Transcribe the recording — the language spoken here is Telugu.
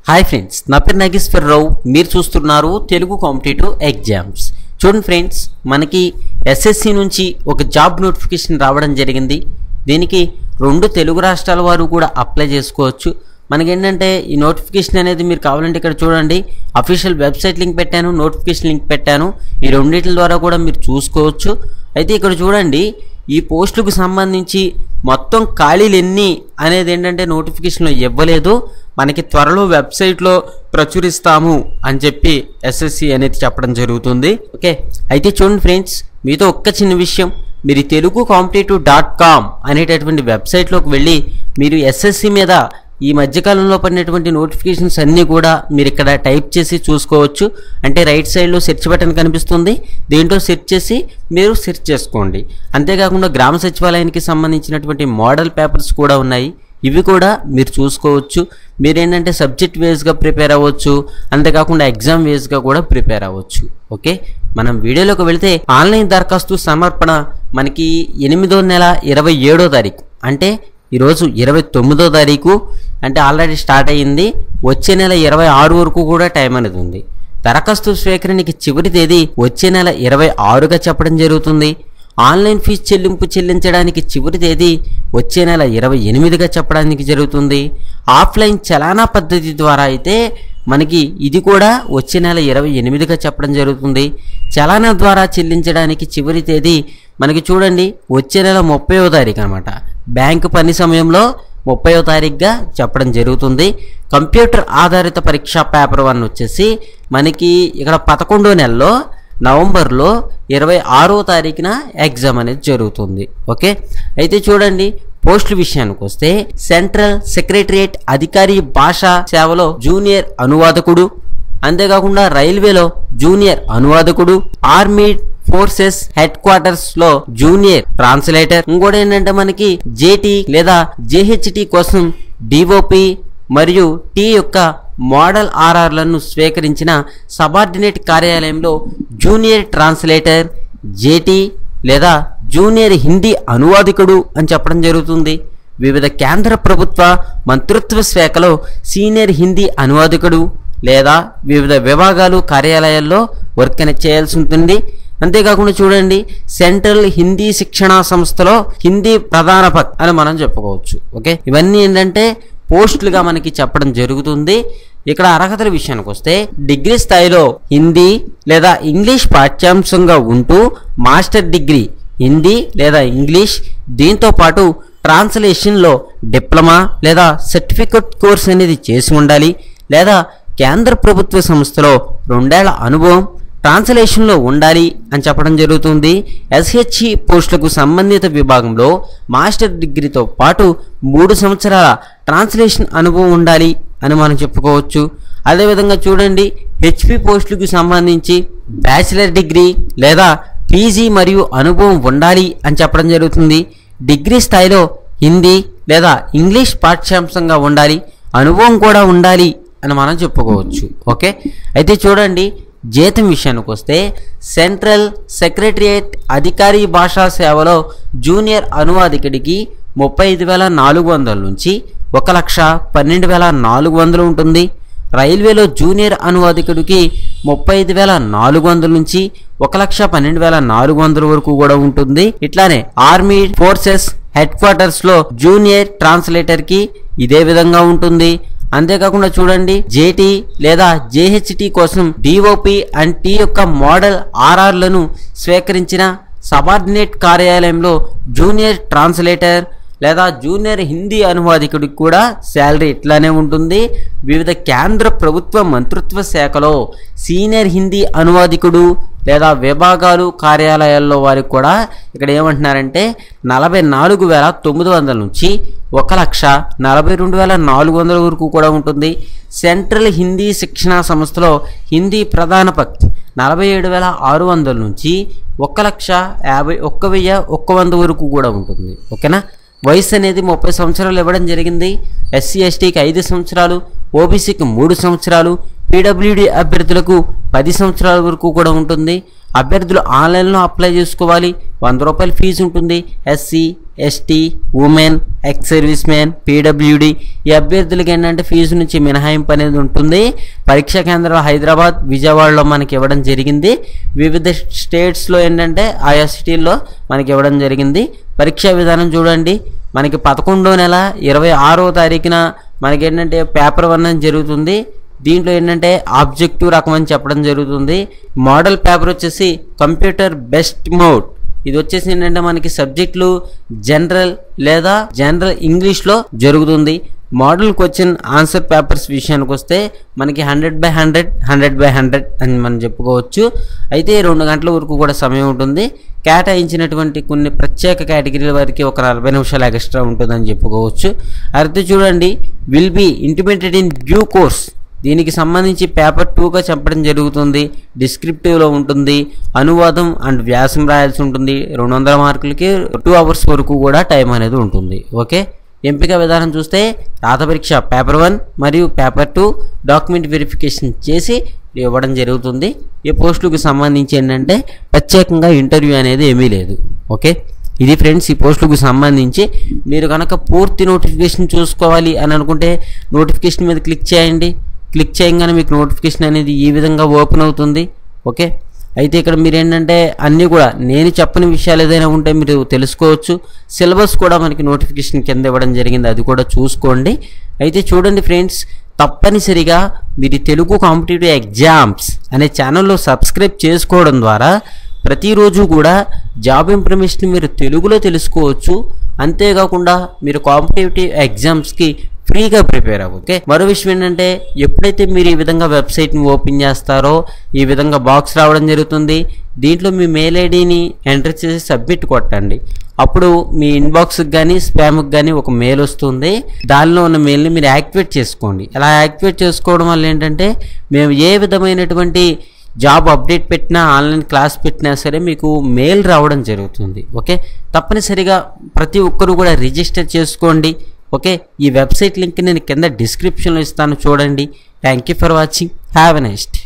హాయ్ ఫ్రెండ్స్ నా పేరు నాగేశ్వరరావు మీరు చూస్తున్నారు తెలుగు కాంపిటేటివ్ ఎగ్జామ్స్ చూడండి ఫ్రెండ్స్ మనకి ఎస్ఎస్సి నుంచి ఒక జాబ్ నోటిఫికేషన్ రావడం జరిగింది దీనికి రెండు తెలుగు రాష్ట్రాల వారు కూడా అప్లై చేసుకోవచ్చు మనకేంటంటే ఈ నోటిఫికేషన్ అనేది మీరు కావాలంటే ఇక్కడ చూడండి అఫీషియల్ వెబ్సైట్ లింక్ పెట్టాను నోటిఫికేషన్ లింక్ పెట్టాను ఈ రెండింటి ద్వారా కూడా మీరు చూసుకోవచ్చు అయితే ఇక్కడ చూడండి ఈ పోస్టులకు సంబంధించి మొత్తం ఖాళీలు ఎన్ని అనేది ఏంటంటే నోటిఫికేషన్లో ఇవ్వలేదు మనకి త్వరలో వెబ్సైట్లో ప్రచురిస్తాము అని చెప్పి ఎస్ఎస్సి అనేది చెప్పడం జరుగుతుంది ఓకే అయితే చూడండి ఫ్రెండ్స్ మీతో ఒక్క చిన్న విషయం మీరు ఈ తెలుగు కాంపిటేటివ్ డాట్ కామ్ అనేటటువంటి వెబ్సైట్లోకి వెళ్ళి మీరు ఎస్ఎస్సి మీద ఈ మధ్యకాలంలో పడినటువంటి నోటిఫికేషన్స్ అన్నీ కూడా మీరు ఇక్కడ టైప్ చేసి చూసుకోవచ్చు అంటే రైట్ సైడ్లో సెర్చ్ బటన్ కనిపిస్తుంది దీంట్లో సెర్చ్ చేసి మీరు సెర్చ్ చేసుకోండి అంతేకాకుండా గ్రామ సచివాలయానికి సంబంధించినటువంటి మోడల్ పేపర్స్ కూడా ఉన్నాయి ఇవి కూడా మీరు చూసుకోవచ్చు మీరు ఏంటంటే సబ్జెక్ట్ వేస్గా ప్రిపేర్ అవ్వచ్చు అంతేకాకుండా ఎగ్జామ్ వేస్గా కూడా ప్రిపేర్ అవ్వచ్చు ఓకే మనం వీడియోలోకి వెళితే ఆన్లైన్ దరఖాస్తు సమర్పణ మనకి ఎనిమిదో నెల ఇరవై ఏడో తారీఖు అంటే ఈరోజు ఇరవై తొమ్మిదో తారీఖు అంటే ఆల్రెడీ స్టార్ట్ అయ్యింది వచ్చే నెల ఇరవై ఆరు వరకు కూడా టైం అనేది ఉంది దరఖాస్తు స్వీకరణకి చివరి తేదీ వచ్చే నెల ఇరవై ఆరుగా చెప్పడం జరుగుతుంది ఆన్లైన్ ఫీజు చెల్లింపు చెల్లించడానికి చివరి తేదీ వచ్చే నెల ఇరవై ఎనిమిదిగా చెప్పడానికి జరుగుతుంది ఆఫ్లైన్ చలానా పద్ధతి ద్వారా అయితే మనకి ఇది కూడా వచ్చే నెల ఇరవై ఎనిమిదిగా చెప్పడం జరుగుతుంది చలానా ద్వారా చెల్లించడానికి చివరి తేదీ మనకి చూడండి వచ్చే నెల ముప్పైవ తారీఖు అనమాట బ్యాంకు పని సమయంలో ముప్పైవ తారీఖుగా చెప్పడం జరుగుతుంది కంప్యూటర్ ఆధారిత పరీక్షా పేపర్ వన్ వచ్చేసి మనకి ఇక్కడ పదకొండో నెలలో నవంబర్లో ఇరవై ఆరో తారీఖున ఎగ్జామ్ అనేది జరుగుతుంది ఓకే అయితే చూడండి పోస్టుల విషయానికి వస్తే సెంట్రల్ సెక్రటరియేట్ అధికారి భాషా సేవలో జూనియర్ అనువాదకుడు అంతేకాకుండా రైల్వేలో జూనియర్ అనువాదకుడు ఆర్మీ ఫోర్సెస్ హెడ్ క్వార్టర్స్ లో జూనియర్ ట్రాన్స్లేటర్ ఇంకోటి ఏంటంటే మనకి జేటీ లేదా జేహెచ్టి కోసం డిఓపి మరియు టీ యొక్క మోడల్ ఆర్ఆర్లను స్వీకరించిన సబార్డినేట్ కార్యాలయంలో జూనియర్ ట్రాన్స్లేటర్ జేటీ లేదా జూనియర్ హిందీ అనువాదికుడు అని చెప్పడం జరుగుతుంది వివిధ కేంద్ర ప్రభుత్వ మంత్రిత్వ శాఖలో సీనియర్ హిందీ అనువాదకుడు లేదా వివిధ విభాగాలు కార్యాలయాల్లో వర్క్ అనేది చేయాల్సి ఉంటుంది అంతేకాకుండా చూడండి సెంట్రల్ హిందీ శిక్షణా సంస్థలో హిందీ ప్రధానపక్ అని మనం చెప్పుకోవచ్చు ఓకే ఇవన్నీ ఏంటంటే పోస్టులుగా మనకి చెప్పడం జరుగుతుంది ఇక్కడ అర్హతల విషయానికి వస్తే డిగ్రీ స్థాయిలో హిందీ లేదా ఇంగ్లీష్ పాఠ్యాంశంగా ఉంటూ మాస్టర్ డిగ్రీ హిందీ లేదా ఇంగ్లీష్ దీంతో పాటు ట్రాన్స్లేషన్లో డిప్లొమా లేదా సర్టిఫికెట్ కోర్స్ అనేది చేసి ఉండాలి లేదా కేంద్ర ప్రభుత్వ సంస్థలో రెండేళ్ల అనుభవం ట్రాన్స్లేషన్లో ఉండాలి అని చెప్పడం జరుగుతుంది ఎస్హెచ్ఈ పోస్టులకు సంబంధిత విభాగంలో మాస్టర్ డిగ్రీతో పాటు మూడు సంవత్సరాల ట్రాన్స్లేషన్ అనుభవం ఉండాలి అని మనం చెప్పుకోవచ్చు అదేవిధంగా చూడండి హెచ్పి పోస్టులకు సంబంధించి బ్యాచిలర్ డిగ్రీ లేదా పీజీ మరియు అనుభవం ఉండాలి అని చెప్పడం జరుగుతుంది డిగ్రీ స్థాయిలో హిందీ లేదా ఇంగ్లీష్ పాఠ్యాంశంగా ఉండాలి అనుభవం కూడా ఉండాలి అని మనం చెప్పుకోవచ్చు ఓకే అయితే చూడండి జీతం విషయానికి వస్తే సెంట్రల్ సెక్రటరియేట్ అధికారి భాషా సేవలో జూనియర్ అనువాదికుడికి ముప్పై ఐదు వేల నాలుగు వందల నుంచి ఒక లక్ష పన్నెండు వేల నాలుగు వందలు ఉంటుంది రైల్వేలో జూనియర్ అనువాదికుడికి ముప్పై ఐదు వేల నాలుగు వందల నుంచి ఒక లక్ష పన్నెండు వేల నాలుగు వందల వరకు కూడా ఉంటుంది ఇట్లానే ఆర్మీ ఫోర్సెస్ హెడ్ క్వార్టర్స్ లో జూనియర్ ట్రాన్స్లేటర్ కి ఇదే విధంగా ఉంటుంది అంతేకాకుండా చూడండి జేటీ లేదా జేహెచ్టి కోసం డిఓపి అండ్ టీ యొక్క మోడల్ ఆర్ఆర్లను స్వీకరించిన సబార్డినేట్ కార్యాలయంలో జూనియర్ ట్రాన్స్లేటర్ లేదా జూనియర్ హిందీ అనువాదికుడికి కూడా శాలరీ ఇట్లానే ఉంటుంది వివిధ కేంద్ర ప్రభుత్వ మంత్రిత్వ శాఖలో సీనియర్ హిందీ అనువాదికుడు లేదా విభాగాలు కార్యాలయాల్లో వారికి కూడా ఇక్కడ ఏమంటున్నారంటే నలభై నాలుగు వేల తొమ్మిది వందల నుంచి ఒక లక్ష నలభై రెండు వేల నాలుగు వందల వరకు కూడా ఉంటుంది సెంట్రల్ హిందీ శిక్షణా సంస్థలో హిందీ ప్రధాన పక్తి నలభై ఏడు వేల ఆరు వందల నుంచి ఒక లక్ష యాభై ఒక్క వెయ్యి ఒక్క వంద వరకు కూడా ఉంటుంది ఓకేనా వయసు అనేది ముప్పై సంవత్సరాలు ఇవ్వడం జరిగింది ఎస్సీ ఎస్టీకి ఐదు సంవత్సరాలు ఓబీసీకి మూడు సంవత్సరాలు పీడబ్ల్యూడి అభ్యర్థులకు పది సంవత్సరాల వరకు కూడా ఉంటుంది అభ్యర్థులు ఆన్లైన్లో అప్లై చేసుకోవాలి వంద రూపాయల ఫీజు ఉంటుంది SC ST women ex service man PWD ఈ అభ్యర్థులకి ఏంటంటే ఫీజు నుంచి మినహాయింపు అనేది ఉంటుంది పరీక్షా కేంద్రం హైదరాబాద్ విజయవాడలో మనకి ఇవ్వడం జరిగింది వివిధ స్టేట్స్లో ఏంటంటే ఆయా సిటీల్లో మనకి ఇవ్వడం జరిగింది పరీక్షా విధానం చూడండి మనకి పదకొండో నెల ఇరవై ఆరో తారీఖున మనకి ఏంటంటే పేపర్ వన్ అని జరుగుతుంది దీంట్లో ఏంటంటే ఆబ్జెక్టివ్ రకం అని చెప్పడం జరుగుతుంది మోడల్ పేపర్ వచ్చేసి కంప్యూటర్ బెస్ట్ మోడ్ ఇది వచ్చేసి ఏంటంటే మనకి సబ్జెక్టులు జనరల్ లేదా జనరల్ ఇంగ్లీష్లో జరుగుతుంది మోడల్ క్వశ్చన్ ఆన్సర్ పేపర్స్ విషయానికి వస్తే మనకి hundred by hundred hundred by hundred అని మనం చెప్పుకోవచ్చు అయితే రెండు గంటల వరకు కూడా సమయం ఉంటుంది కేటాయించినటువంటి కొన్ని ప్రత్యేక కేటగిరీల వారికి ఒక నలభై నిమిషాలు ఎక్స్ట్రా ఉంటుందని చెప్పుకోవచ్చు అయితే చూడండి will be intimated in due course దీనికి సంబంధించి పేపర్ టూగా చెప్పడం జరుగుతుంది డిస్క్రిప్టివ్లో ఉంటుంది అనువాదం అండ్ వ్యాసం రాయాల్సి ఉంటుంది రెండు వందల మార్కులకి టూ అవర్స్ వరకు కూడా టైం అనేది ఉంటుంది ఓకే ఎంపిక విధానం చూస్తే రాత పరీక్ష పేపర్ వన్ మరియు పేపర్ టూ డాక్యుమెంట్ వెరిఫికేషన్ చేసి ఇవ్వడం జరుగుతుంది ఈ పోస్టులకు సంబంధించి ఏంటంటే ప్రత్యేకంగా ఇంటర్వ్యూ అనేది ఏమీ లేదు ఓకే ఇది ఫ్రెండ్స్ ఈ పోస్టులకు సంబంధించి మీరు కనుక పూర్తి నోటిఫికేషన్ చూసుకోవాలి అని అనుకుంటే నోటిఫికేషన్ మీద క్లిక్ చేయండి క్లిక్ చేయగానే మీకు నోటిఫికేషన్ అనేది ఈ విధంగా ఓపెన్ అవుతుంది ఓకే అయితే ఇక్కడ మీరు ఏంటంటే అన్నీ కూడా నేను చెప్పని విషయాలు ఏదైనా ఉంటే మీరు తెలుసుకోవచ్చు సిలబస్ కూడా మనకి నోటిఫికేషన్ కింద ఇవ్వడం జరిగింది అది కూడా చూసుకోండి అయితే చూడండి ఫ్రెండ్స్ తప్పనిసరిగా మీరు తెలుగు కాంపిటేటివ్ ఎగ్జామ్స్ అనే ఛానల్లో సబ్స్క్రైబ్ చేసుకోవడం ద్వారా ప్రతిరోజు కూడా జాబ్ ఇన్ఫర్మేషన్ మీరు తెలుగులో తెలుసుకోవచ్చు అంతేకాకుండా మీరు కాంపిటేటివ్ ఎగ్జామ్స్కి ఫ్రీగా ప్రిపేర్ అవ్వు ఓకే మరో విషయం ఏంటంటే ఎప్పుడైతే మీరు ఈ విధంగా వెబ్సైట్ని ఓపెన్ చేస్తారో ఈ విధంగా బాక్స్ రావడం జరుగుతుంది దీంట్లో మీ మెయిల్ ఐడిని ఎంటర్ చేసి సబ్మిట్ కొట్టండి అప్పుడు మీ ఇన్బాక్స్కి కానీ స్పామ్కి కానీ ఒక మెయిల్ వస్తుంది దానిలో ఉన్న మెయిల్ని మీరు యాక్టివేట్ చేసుకోండి అలా యాక్టివేట్ చేసుకోవడం వల్ల ఏంటంటే మేము ఏ విధమైనటువంటి జాబ్ అప్డేట్ పెట్టినా ఆన్లైన్ క్లాస్ పెట్టినా సరే మీకు మెయిల్ రావడం జరుగుతుంది ఓకే తప్పనిసరిగా ప్రతి ఒక్కరు కూడా రిజిస్టర్ చేసుకోండి ఓకే ఈ వెబ్సైట్ లింక్ నేను కింద డిస్క్రిప్షన్లో ఇస్తాను చూడండి thank you for watching have a next